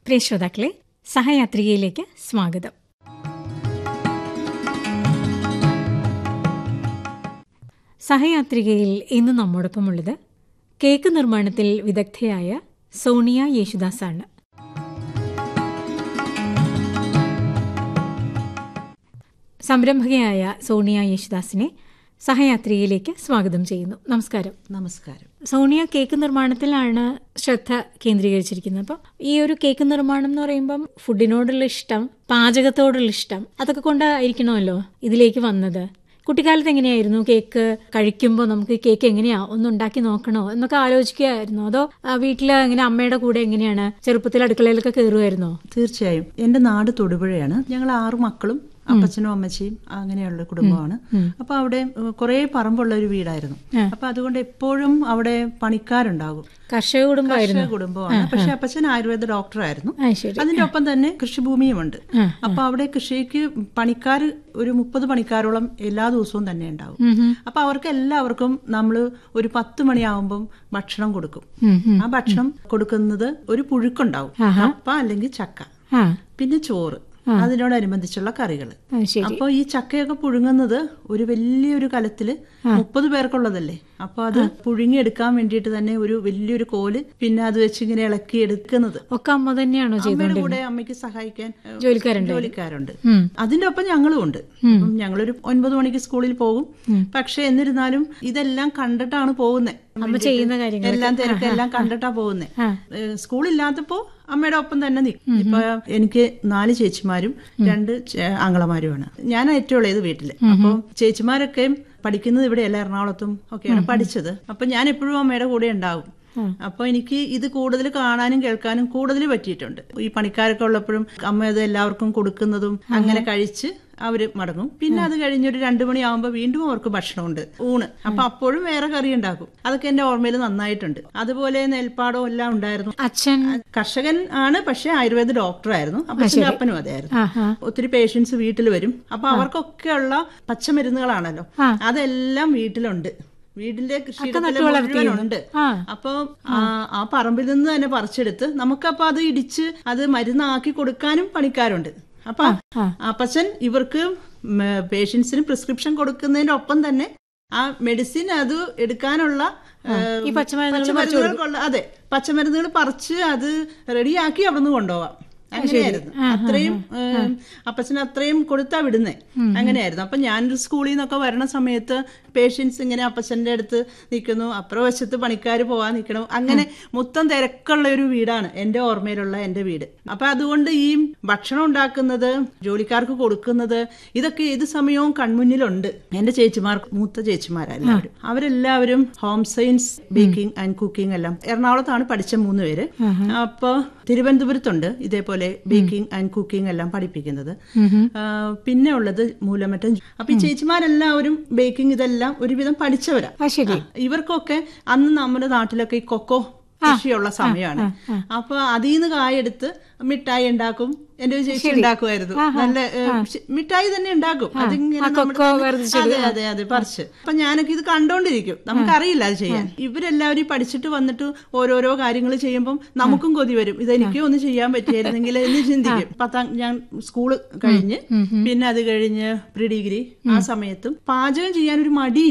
പ്രിയ ശ്രോതാക്കളെ സഹയാത്രികയിലേക്ക് സ്വാഗതം സഹയാത്രികയിൽ ഇന്ന് നമ്മോടൊപ്പമുള്ളത് കേക്ക് നിർമ്മാണത്തിൽ വിദഗ്ധയായ സോണിയ യേശുദാസാണ് സംരംഭകയായ സോണിയ യേശുദാസിനെ സഹയാത്രികയിലേക്ക് സ്വാഗതം ചെയ്യുന്നു നമസ്കാരം നമസ്കാരം സോണിയ കേക്ക് നിർമ്മാണത്തിലാണ് ശ്രദ്ധ കേന്ദ്രീകരിച്ചിരിക്കുന്നത് അപ്പം ഈ ഒരു കേക്ക് നിർമ്മാണം എന്ന് പറയുമ്പം ഫുഡിനോടുള്ള ഇഷ്ടം പാചകത്തോടുള്ള ഇഷ്ടം അതൊക്കെ കൊണ്ടായിരിക്കണമല്ലോ ഇതിലേക്ക് വന്നത് കുട്ടിക്കാലത്ത് എങ്ങനെയായിരുന്നു കേക്ക് കഴിക്കുമ്പോൾ നമുക്ക് ഈ കേക്ക് എങ്ങനെയാ ഒന്ന് ഉണ്ടാക്കി നോക്കണോ എന്നൊക്കെ ആലോചിക്കുകയായിരുന്നു അതോ ആ, വീട്ടില് എങ്ങനെ അമ്മയുടെ കൂടെ എങ്ങനെയാണ് ചെറുപ്പത്തിൽ അടുക്കളയിലൊക്കെ കയറുമായിരുന്നോ തീർച്ചയായും എന്റെ നാട് തൊടുപുഴയാണ് ഞങ്ങൾ ആറു മക്കളും അപ്പച്ചനും അമ്മച്ചിയും അങ്ങനെയുള്ള കുടുംബമാണ് അപ്പൊ അവിടെ കുറെ പറമ്പുള്ള ഒരു വീടായിരുന്നു അപ്പൊ അതുകൊണ്ട് എപ്പോഴും അവിടെ പണിക്കാരുണ്ടാകും കർഷക കുടുംബമായിരുന്നു കർഷക കുടുംബമാണ് പക്ഷെ അപ്പച്ചൻ ആയുർവേദ ഡോക്ടറായിരുന്നു ആ ശരി അതിന്റെ ഒപ്പം തന്നെ കൃഷിഭൂമിയുമുണ്ട് അപ്പൊ അവിടെ കൃഷിക്ക് പണിക്കാർ ഒരു മുപ്പത് പണിക്കാരോളം എല്ലാ ദിവസവും തന്നെ ഉണ്ടാവും ഉം ഉം. അപ്പൊ അവർക്ക് എല്ലാവർക്കും നമ്മൾ ഒരു പത്ത് മണിയാവുമ്പം ഭക്ഷണം കൊടുക്കും ഉം ഉം. ആ ഭക്ഷണം കൊടുക്കുന്നത് ഒരു പുഴുക്കുണ്ടാവും കപ്പ അല്ലെങ്കിൽ ചക്ക ആ പിന്നെ ചോറ് അതിനോടനുബന്ധിച്ചുള്ള കറികൾ ആ, ശരി അപ്പോൾ ഈ ചക്കയൊക്കെ പുഴുങ്ങുന്നത് ഒരു വലിയൊരു കലത്തില് മുപ്പത് പേർക്കുള്ളതല്ലേ അപ്പൊ അത് പുഴുങ്ങിയെടുക്കാൻ വേണ്ടിയിട്ട് തന്നെ ഒരു വലിയൊരു കോല് പിന്നെ അത് വെച്ച് ഇങ്ങനെ ഇളക്കി എടുക്കുന്നത് ഒക്കെ അമ്മ തന്നെയാണോ ചെയ്തത് അമ്മയുടെ കൂടെ അമ്മയ്ക്ക് സഹായിക്കാൻ ഏഹ്, ജോലിക്കാരുണ്ട് ജോലിക്കാരുണ്ട് ഉം. അതിന്റെ ഒപ്പം ഞങ്ങളും ഉണ്ട് അപ്പം ഞങ്ങളൊരു ഒൻപത് മണിക്ക് സ്കൂളിൽ പോകും പക്ഷെ എന്നിരുന്നാലും ഇതെല്ലാം കണ്ടിട്ടാണ് പോകുന്നത് അമ്മ ചെയ്യുന്ന കാര്യങ്ങൾ എല്ലാം തിരക്കെല്ലാം കണ്ടിട്ടാ പോകുന്നത് ആ. സ്കൂളില്ലാത്തപ്പോ അമ്മയുടെ ഒപ്പം തന്നെ നിൽക്കും ഇപ്പൊ എനിക്ക് നാല് ചേച്ചിമാരും രണ്ട് ചേ- ആങ്ങളമാരുമാണ് ഞാൻ ഏറ്റവും ഉള്ളത് വീട്ടില് അപ്പൊ ചേച്ചിമാരൊക്കെ പഠിക്കുന്നത് ഇവിടെയല്ല എറണാകുളത്തും ഒക്കെയാണ് പഠിച്ചത് അപ്പൊ ഞാൻ എപ്പോഴും അമ്മയുടെ കൂടെ ഉണ്ടാവും അപ്പൊ എനിക്ക് ഇത് കൂടുതൽ കാണാനും കേൾക്കാനും കൂടുതൽ പറ്റിയിട്ടുണ്ട് ഈ പണിക്കാരൊക്കെ ഉള്ളപ്പോഴും അമ്മ അത് എല്ലാവർക്കും കൊടുക്കുന്നതും അങ്ങനെ കഴിച്ച് അവര് മടങ്ങും പിന്നെ അത് കഴിഞ്ഞൊരു രണ്ടു മണിയാവുമ്പോ വീണ്ടും അവർക്ക് ഭക്ഷണമുണ്ട് ഊണ് അപ്പൊ അപ്പോഴും വേറെ കറി ഉണ്ടാക്കും അതൊക്കെ എന്റെ ഓർമ്മയിൽ നന്നായിട്ടുണ്ട് അതുപോലെ നെൽപ്പാടവും എല്ലാം ഉണ്ടായിരുന്നു അച്ഛൻ കർഷകൻ ആണ് പക്ഷെ ആയുർവേദ ഡോക്ടറായിരുന്നു അപ്പച്ചന്റെ അപ്പനും അതായിരുന്നു ആഹാ ഒത്തിരി പേഷ്യൻസ് വീട്ടിൽ വരും അപ്പൊ അവർക്കൊക്കെ ഉള്ള പച്ചമരുന്നുകളാണല്ലോ അതെല്ലാം വീട്ടിലുണ്ട് വീടിന്റെ കൃഷിയിടത്തില് മുഴുവനുണ്ട് ആ. അപ്പൊ ആ ആ പറമ്പിൽ നിന്ന് തന്നെ പറിച്ചെടുത്ത് നമുക്കപ്പൊ അത് ഇടിച്ച് അത് മരുന്നാക്കി കൊടുക്കാനും പണിക്കാരുണ്ട് അപ്പൊ ആ. അപ്പച്ചൻ ഇവർക്ക് പേഷ്യൻസിന് പ്രിസ്ക്രിപ്ഷൻ കൊടുക്കുന്നതിന്റെ ഒപ്പം തന്നെ ആ മെഡിസിൻ അത് എടുക്കാനുള്ള ഏഹ്, ഈ പച്ചമരുന്നുകൾ പച്ചമരുന്നുകൾക്കുള്ള അതെ പച്ചമരുന്നുകൾ പറിച്ച് അത് റെഡിയാക്കി അവിടെ നിന്ന് കൊണ്ടുപോവാം അങ്ങനെയായിരുന്നു അത്രയും ഏഹ്, അപ്പച്ചന് അത്രയും കൊടുത്താ വിടുന്നേ അങ്ങനെയായിരുന്നു അപ്പൊ ഞാനൊരു സ്കൂളിൽ നിന്നൊക്കെ വരണ സമയത്ത് പേഷ്യൻസ് ഇങ്ങനെ അപ്പച്ചന്റെ അടുത്ത് നിൽക്കുന്നു അപ്പുറവശത്ത് പണിക്കാർ പോവാൻ നിൽക്കണം അങ്ങനെ മൊത്തം തിരക്കുള്ള ഒരു വീടാണ് എന്റെ ഓർമ്മയിലുള്ള എന്റെ വീട് അപ്പൊ അതുകൊണ്ട് ഈ ഭക്ഷണം ഉണ്ടാക്കുന്നത് ജോലിക്കാർക്ക് കൊടുക്കുന്നത് ഇതൊക്കെ ഏത് സമയവും കൺമുന്നിലുണ്ട് എന്റെ ചേച്ചിമാർ മൂത്ത ചേച്ചിമാരെല്ലാവരും അവരെല്ലാവരും home science baking and cooking എല്ലാം എറണാകുളത്താണ് പഠിച്ച മൂന്ന് പേര് അപ്പൊ തിരുവനന്തപുരത്തുണ്ട് ഇതേപോലെ ബേക്കിംഗ് ആൻഡ് കുക്കിംഗ് എല്ലാം പഠിപ്പിക്കുന്നത് ആ, പിന്നെ ഉള്ളത് മൂലമറ്റം അപ്പൊ ഈ ചേച്ചിമാരെല്ലാവരും ബേക്കിംഗ് ഇതെല്ലാം ഒരുവിധം പഠിച്ചവരാ ആ ശരി ആ, ഇവർക്കൊക്കെ അന്ന് നമ്മുടെ നാട്ടിലൊക്കെ ഈ കൊക്കോ കൃഷിയുള്ള സമയമാണ് അപ്പൊ അതിൽ നിന്ന് കായെടുത്ത് മിഠായി ഉണ്ടാക്കും എന്റെ ഒരു ചേച്ചി ഉണ്ടാക്കുമായിരുന്നു നല്ല ഏ, ശ- മിഠായി തന്നെ ഉണ്ടാക്കും അതിങ്ങനെ നമ്മുടെ കൊക്കോ വേർതിരിച്ചെടുത്ത് അതെ അതെ അതെ പറിച്ച് അപ്പൊ ഞാനൊക്കെ ഇത് കണ്ടോണ്ടിരിക്കും നമുക്കറിയില്ല അത് ചെയ്യാൻ ഇവരെല്ലാവരും ഈ പഠിച്ചിട്ട് വന്നിട്ട് ഓരോരോ കാര്യങ്ങൾ ചെയ്യുമ്പോൾ നമുക്കും കൊതി വരും ഇതെനിക്കും ഒന്ന് ചെയ്യാൻ പറ്റിയായിരുന്നെങ്കിൽ എന്ന് ചിന്തിക്കും പത്താം ഞാൻ സ്കൂള് കഴിഞ്ഞ് പിന്നെ അത് കഴിഞ്ഞ് പ്രീ ഡിഗ്രി ആ സമയത്തും പാചകം ചെയ്യാൻ ഒരു മടി